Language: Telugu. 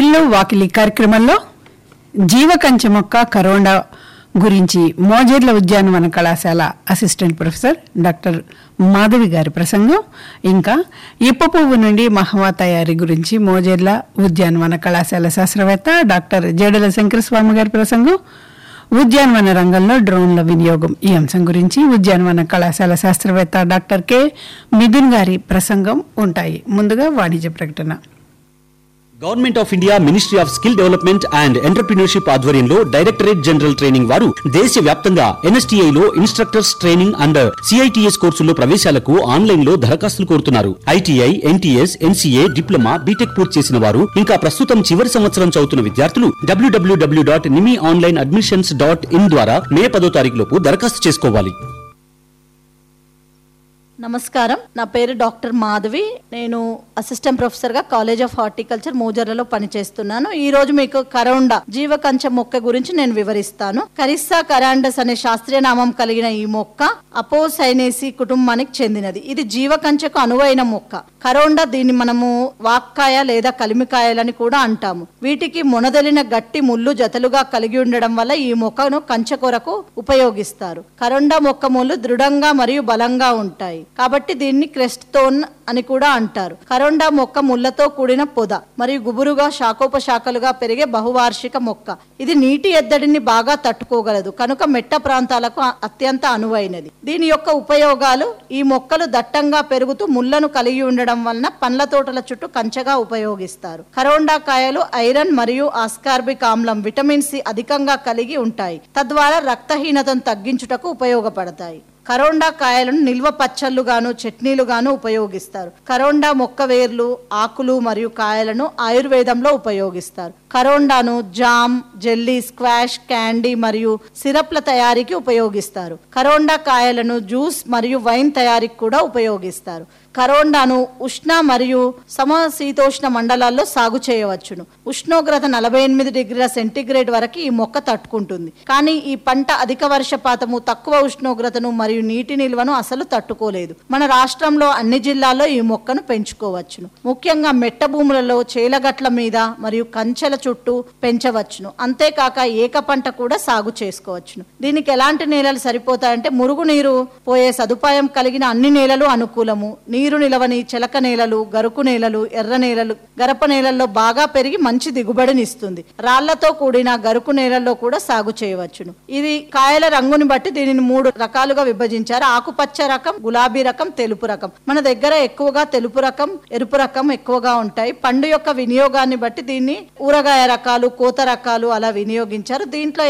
ఇల్లు వాకిలి కార్యక్రమంలో జీవకంచె మొక్క కరోనా గురించి మోజేర్ల ఉద్యానవన కళాశాల అసిస్టెంట్ ప్రొఫెసర్ డాక్టర్ మాధవి గారి ప్రసంగం ఇంకా ఇప్ప పువ్వు నుండి మహవా తయారీ గురించి మోజేర్ల ఉద్యానవన కళాశాల శాస్త్రవేత్త డాక్టర్ జడల శంకరస్వామి గారి ప్రసంగం ఉద్యానవన రంగంలో డ్రోన్ల వినియోగం ఈ అంశం గురించి ఉద్యానవన కళాశాల శాస్త్రవేత్త డాక్టర్ కె మిథున్ గారి ప్రసంగం ఉంటాయి ముందుగా వాణిజ్య ప్రకటన government of India ministry of skill development and entrepreneurship ఆధ్వర్యంలో డైరెక్టరేట్ జనరల్ ట్రైనింగ్ వారు దేశ వ్యాప్తంగా ఎన్ఎస్టీఐ లో ఇన్స్ట్రక్టర్స్ ట్రైనింగ్ అండ్ సిఐటిఎస్ కోర్సుల్లో ప్రవేశాలకు ఆన్లైన్ లో దరఖాస్తులు కోరుతున్నారు ITI NTS NCA diploma BTech పూర్తి చేసిన వారు ఇంకా ప్రస్తుతం చివరి సంవత్సరం చదువుతున్న విద్యార్థులు డబ్ల్యూడబ్ల్యూడబ్ల్యూ dot Nimi online admissions dot in ద్వారా మే పదో తారీఖు లోపు దరఖాస్తు చేసుకోవాలి నమస్కారం నా పేరు డాక్టర్ మాధవి నేను అసిస్టెంట్ ప్రొఫెసర్ గా కాలేజ్ ఆఫ్ హార్టికల్చర్ మూజర్లలో పనిచేస్తున్నాను ఈ రోజు మీకు కరోండా జీవకంచ మొక్క గురించి నేను వివరిస్తాను కరిస్సా కరాండస్ అనే శాస్త్రీయ నామం కలిగిన ఈ మొక్క అపోసైనేసి కుటుంబానికి చెందినది ఇది జీవకంచకు అనువైన మొక్క కరోండా దీన్ని మనము వాక్కాయ లేదా కలిమికాయలని కూడా అంటాము వీటికి మొనదలిన గట్టి ముళ్ళు జతలుగా కలిగి ఉండడం వల్ల ఈ మొక్కను కంచె కొరకు ఉపయోగిస్తారు కరోండా మొక్క ముళ్ళు దృఢంగా మరియు బలంగా ఉంటాయి కాబట్టి దీన్ని క్రెస్టోన్ అని కూడా అంటారు కరోండా మొక్క ముళ్ళతో కూడిన పొద మరియు గుబురుగా శాఖోపశాఖలుగా పెరిగే బహువార్షిక మొక్క ఇది నీటి ఎద్దడిని బాగా తట్టుకోగలదు కనుక మెట్ట ప్రాంతాలకు అ- అత్యంత అనువైనది దీని యొక్క ఉపయోగాలు ఈ మొక్కలు దట్టంగా పెరుగుతూ ముళ్లను కలిగి ఉండడం వలన పండ్ల తోటల చుట్టూ కంచెగా ఉపయోగిస్తారు కరోండా కాయలు ఐరన్ మరియు ఆస్కార్బిక్ ఆమ్లం విటమిన్ సి అధికంగా కలిగి ఉంటాయి తద్వారా రక్తహీనతను తగ్గించుటకు ఉపయోగపడతాయి కరోండా కాయలను నిల్వ పచ్చళ్ళుగాను చట్నీలుగాను ఉపయోగిస్తారు కరోండా మొక్క వేర్లు ఆకులు మరియు కాయలను ఆయుర్వేదంలో ఉపయోగిస్తారు కరోండాను జామ్ జెల్లీ స్క్వాష్ క్యాండీ మరియు సిరప్ల తయారీకి ఉపయోగిస్తారు కరోండా కాయలను జ్యూస్ మరియు వైన్ తయారీకి కూడా ఉపయోగిస్తారు కరోండాను ఉష్ణ మరియు సమశీతోష్ణ మండలాల్లో సాగు చేయవచ్చును ఉష్ణోగ్రత నలభై ఎనిమిది డిగ్రీల సెంటీగ్రేడ్ వరకు ఈ మొక్క తట్టుకుంటుంది కానీ ఈ పంట అధిక వర్షపాతము తక్కువ ఉష్ణోగ్రతను మరియు నీటి నిల్వను అసలు తట్టుకోలేదు మన రాష్ట్రంలో అన్ని జిల్లాల్లో ఈ మొక్కను పెంచుకోవచ్చును ముఖ్యంగా మెట్ట భూములలో చేలగట్ల మీద మరియు కంచెల చుట్టూ పెంచవచ్చును అంతేకాక ఏక పంట కూడా సాగు చేసుకోవచ్చును దీనికి ఎలాంటి నేలలు సరిపోతాయంటే మురుగునీరు పోయే సదుపాయం కలిగిన అన్ని నేలలు అనుకూలము నీరు నిలవని చెలక నేలలు గరుకు నేలలు ఎర్ర నేలలు గరప నేలల్లో బాగా పెరిగి మంచి దిగుబడినిస్తుంది రాళ్లతో కూడిన గరుకు నేలల్లో కూడా సాగు చేయవచ్చును ఇది కాయల రంగుని బట్టి దీనిని మూడు రకాలుగా విభజించారు ఆకుపచ్చ రకం గులాబీ రకం తెలుపు రకం మన దగ్గర ఎక్కువగా తెలుపు రకం ఎరుపు రకం ఎక్కువగా ఉంటాయి పండు యొక్క వినియోగాన్ని బట్టి దీన్ని ఊరగాయ రకాలు కోత రకాలు అలా వినియోగించారు దీంట్లో